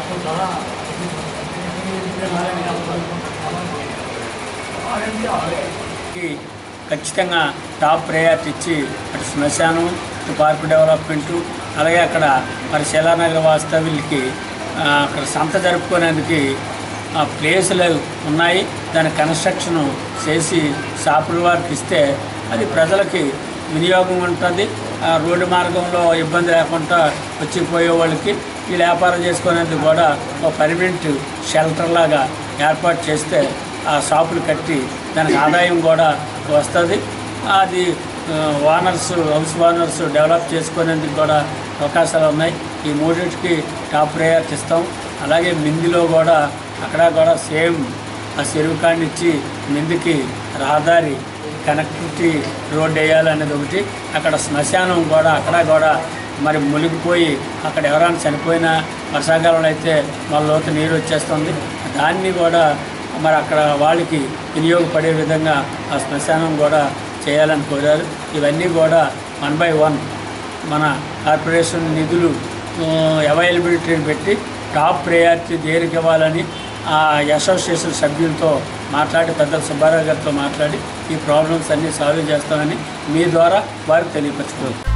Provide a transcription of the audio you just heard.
కి ఖచ్చితంగా top priority ఇచ్చి అటు శ్మశానం ఇటు పార్కు డెవలప్మెంటు అలాగే అక్కడ మరి శిలానగర వాస్తవ్యులకి ఆ, అక్కడ సంత జరుపుకునేందుకు ఆ ప్లేసులు ఉన్నాయి దాని కన్స్ట్రక్షన్ చేసి షాపుల వారికి ఇస్తే అది ప్రజలకి వినియోగం ఉంటుంది ఆ రోడ్డు మార్గంలో ఇబ్బంది లేకుండా వచ్చి పోయే వాళ్ళకి ఈ వ్యాపారం చేసుకునేందుకు కూడా ఒక పర్మనెంట్ షెల్టర్ లాగా ఏర్పాటు చేస్తే ఆ షాపులు కట్టి దానికి ఆదాయం కూడా వస్తుంది అది ఓనర్స్ హౌస్ ఓనర్స్ డెవలప్ చేసుకునేందుకు కూడా అవకాశాలు ఉన్నాయి ఈ మూడింటికి టాప్ ప్రయారిటీ ఇస్తాం అలాగే మిందిలో కూడా అక్కడ కూడా సేమ్ ఆ చెరువు కాడి నుంచి మిందికి రహదారి కనెక్టివిటీ రోడ్ వేయాలనేది ఒకటి అక్కడ శ్మశానం కూడా అక్కడ కూడా మరి మునిగిపోయి అక్కడ ఎవరైనా చనిపోయినా వర్షాకాలంలో అయితే వాళ్ళ లోతు నీరు వచ్చేస్తుంది దాన్ని కూడా మరి అక్కడ వాళ్ళకి వినియోగపడే విధంగా ఆ శ్మశానం కూడా చేయాలని కోరారు ఇవన్నీ కూడా వన్ బై వన్ మన కార్పొరేషన్ నిధులు అవైలబిలిటీని పెట్టి టాప్ ప్రయారిటీ దేనికి ఇవ్వాలని ఆ అసోసియేషన్ సభ్యులతో మాట్లాడి పెద్దల సుబ్బారావు గారితో మాట్లాడి ఈ ప్రాబ్లమ్స్ అన్నీ సాల్వ్ చేస్తామని మీ ద్వారా వారికి తెలియపరచుకోవాలి